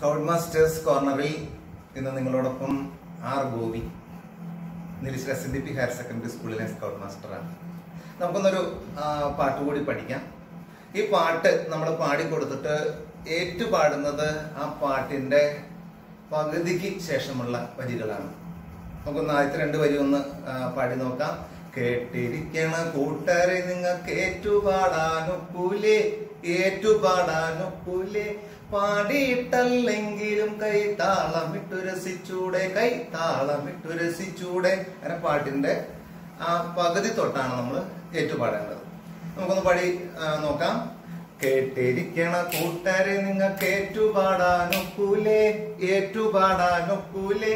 scout masters കോർണറിൽ ഇന്ന് നിങ്ങളോടൊപ്പം R Gopi Nilisseri S N D P higher secondary സ്കൂളിലെ സ്കൗട്ട് മാസ്റ്ററാണ് നമുക്കൊന്നൊരു ആ, പാട്ട് കൂടി പഠിക്കാം ഈ പാട്ട് നമ്മൾ പാടിക്കൊടുത്തിട്ട് ഏറ്റുപാടുന്നത് ആ പാട്ടിന്റെ പകുതിക്ക് ശേഷമുള്ള വരികളാണ് നമുക്കൊന്ന് ആദ്യത്തെ രണ്ട് വരി ഒന്ന് ആ, പാടി നോക്കാം കേട്ടിരിക്കണ കൂട്ടരെ നിങ്ങൾക്ക് ഏറ്റുപാടാനൊക്കൂലേ ഏറ്റുപാടാനൊക്കൂലേ പാടിയിട്ടല്ലെങ്കിലും കൈ താളമിട്ടു രസിച്ചൂടെ കൈ താളമിട്ടു രസിച്ചൂടെ അങ്ങനെ പാട്ടിന്റെ ആ പകുതി തൊട്ടാണ് നമ്മൾ ഏറ്റുപാടേണ്ടത് നമുക്കൊന്ന് പാടി ആ, നോക്കാം കേട്ടിരിക്കണ കൂട്ടരെ നിങ്ങൾക്ക് ഏറ്റുപാടാനൊക്കൂലേ ഏറ്റുപാടാനൊക്കൂലേ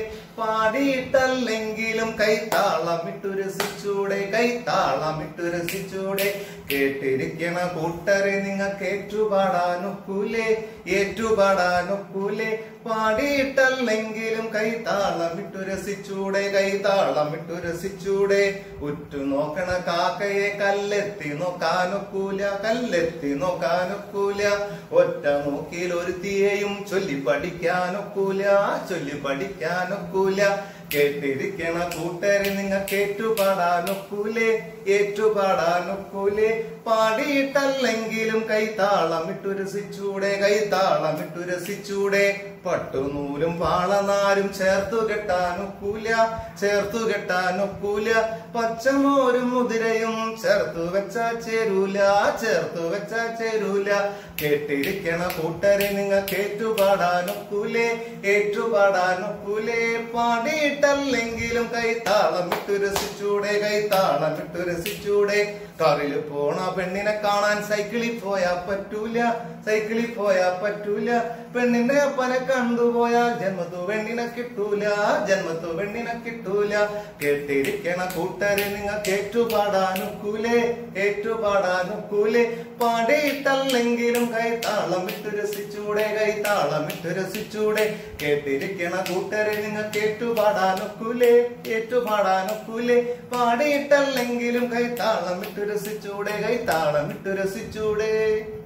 പാടിയിട്ടല്ലെങ്കിലും കൈത്താളമിട്ടു രസിച്ചൂടെ കൈത്താളമിട്ടു രസിച്ചൂടെ കേട്ടിരിക്കണ കൂട്ടരെ നിങ്ങൾക്ക് ഏറ്റുപാടാനൊക്കൂലേ ഏറ്റുപാടാനൊക്കൂലേ പാടിയിട്ടല്ലെങ്കിലും കൈത്താളമിട്ടു രസിച്ചൂടെ കൈത്താളമിട്ടു രസിച്ചൂടെ ഉറ്റു നോക്കണ കാക്കയെ കല്ലെത്തി നോക്കാനൊക്കൂല കല്ലെത്തി നോക്കാനൊക്കൂല ഒറ്റ നോക്കിയിൽ ഒരുത്തിയെയും ചൊല്ലി പഠിക്കാനൊക്കൂല ചൊല്ലി പഠിക്കാനൊക്കൂല കേട്ടിരിക്കണ കൂട്ടരെ നിങ്ങൾക്ക് ഏറ്റുപാടാനൊക്കൂലേ ഏറ്റുപാടാനൊക്കൂലേ പാടിയിട്ടല്ലെങ്കിലും കൈത്താളമിട്ടു രസിച്ചൂടെ കൈത്താളമിട്ടു രസിച്ചൂടെ പട്ടുനൂലും വാളനാരും ചേർത്തു കെട്ടാനൊക്കൂല ചേർത്തു കെട്ടാനൊക്കൂല പച്ചമോരും മുതിരയും ചേർത്തു വെച്ചാ ചേരൂല ചേർത്തു വെച്ചാ ചേരൂല കേട്ടിരിക്കണ കൂട്ടരെ നിങ്ങൾക്ക് ഏറ്റുപാടാനൊക്കൂലേ ഏറ്റുപാടാനൊക്കൂലേ പാടിയിട്ടല്ലെങ്കിലും കൈത്താളമിട്ടു രസിച്ചൂടെ കൈത്താളമിട്ടു രസിച്ചൂടെ കാറിൽ പോണ പെണ്ണിനെ കാണാൻ സൈക്കിളിൽ പോയാ പറ്റൂല സൈക്കിളിൽ പോയാ പറ്റൂല പെണ്ണിന്റെ അപ്പനെ കണ്ടുപോയാൽ ജന്മത്തു പെണ്ണിനെ കിട്ടൂല ജന്മത്തു പെണ്ണിനെ കിട്ടൂല കേട്ടിരിക്കണ കൂട്ടരെ നിങ്ങൾക്ക് ഏറ്റുപാടാനൊക്കൂലേ ഏറ്റുപാടാനൊക്കൂലേ പാടിയിട്ടല്ലെങ്കിലും കൈത്താളം ഇട്ട് രസിച്ചൂടെ കൈത്താളം ഇട്ട് രസിച്ചൂടെ കേട്ടിരിക്കണ കൂട്ടരെ നിങ്ങൾക്ക് ഏറ്റുപാടാനൊക്കൂലേ ഏറ്റുപാടാനൊക്കൂലേ പാടിയിട്ടല്ലെങ്കിലും കൈത്താളം ഇട്ട് രസിച്ചൂടെ കൈത്താളം ഇട്ട് രസിച്ചൂടെ